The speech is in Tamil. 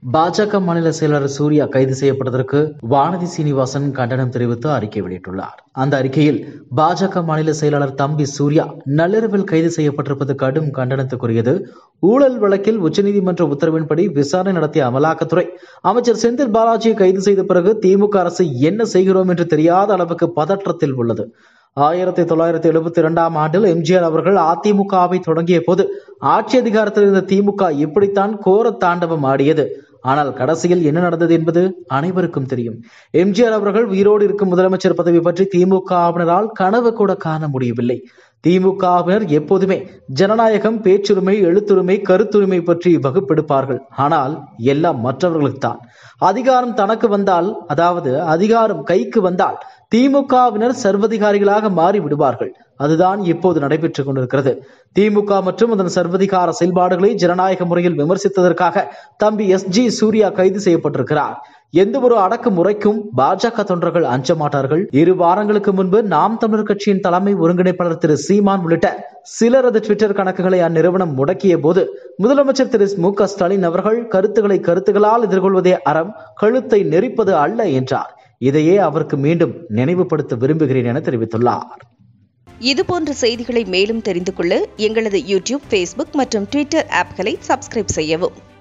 பாஜக மாநில செயலாளர் சூர்யா கைது செய்யப்பட்டதற்கு வானதி சீனிவாசன் கண்டனம் தெரிவித்து அறிக்கை வெளியிட்டுள்ளார் அந்த அறிக்கையில் பாஜக மாநில செயலாளர் தம்பி சூர்யா நள்ளிரவில் கைது செய்யப்பட்டிருப்பது கடும் கண்டனத்துக்குரியது ஊழல் வழக்கில் உச்சநீதிமன்ற உத்தரவின்படி விசாரணை நடத்திய அமலாக்கத்துறை அமைச்சர் செந்தில் பாலாஜியை கைது செய்த பிறகு திமுக அரசு என்ன செய்கிறோம் என்று தெரியாத அளவுக்கு பதற்றத்தில் உள்ளது ஆயிரத்தி தொள்ளாயிரத்தி எழுபத்தி இரண்டாம் ஆண்டில் எம்ஜிஆர் அவர்கள் அதிமுகவை தொடங்கிய போது ஆட்சி அதிகாரத்தில் இருந்த திமுக இப்படித்தான் கோர தாண்டவம் ஆடியது ஆனால் கடைசியில் என்ன நடந்தது என்பது அனைவருக்கும் தெரியும் எம்ஜிஆர் அவர்கள் உயிரோடு இருக்கும் முதலமைச்சர் பதவி பற்றி திமுகவினரால் கனவு கூட காண முடியவில்லை திமுகவினர் எப்போதுமே ஜனநாயகம் பேச்சுரிமை எழுத்துரிமை கருத்துரிமை பற்றி வகுப்பெடுப்பார்கள் ஆனால் எல்லாம் மற்றவர்களுக்கு தான் அதிகாரம் தனக்கு வந்தால் அதாவது அதிகாரம் கைக்கு வந்தால் திமுகவினர் சர்வதிகாரிகளாக மாறி விடுவார்கள் அதுதான் இப்போது நடைபெற்றுக் கொண்டிருக்கிறது திமுக மற்றும் அதன் சர்வதிகார செயல்பாடுகளை ஜனநாயக முறையில் விமர்சித்ததற்காக தம்பி எஸ் ஜி சூர்யா கைது செய்யப்பட்டிருக்கிறார் எந்த ஒரு அடக்குமுறைக்கும் பாஜக தொண்டர்கள் அஞ்ச மாட்டார்கள் இரு வாரங்களுக்கு முன்பு நாம் தமிழர் கட்சியின் தலைமை ஒருங்கிணைப்பாளர் திரு சீமான் உள்ளிட்ட சிலரது ட்விட்டர் கணக்குகளை அந்நிறுவனம் முடக்கிய போது முதலமைச்சர் திரு மு க ஸ்டாலின் அவர்கள் கருத்துக்களை கருத்துகளால் எதிர்கொள்வதே அறம் கழுத்தை நெரிப்பது அல்ல என்றார் இதையே அவருக்கு மீண்டும் நினைவுபடுத்த விரும்புகிறேன் என தெரிவித்துள்ளார் இதுபோன்ற செய்திகளை மேலும் தெரிந்து கொள்ள எங்களது யூடியூப் ஃபேஸ்புக் மற்றும் ட்விட்டர் ஆப்களை சப்ஸ்கிரைப் செய்யவும்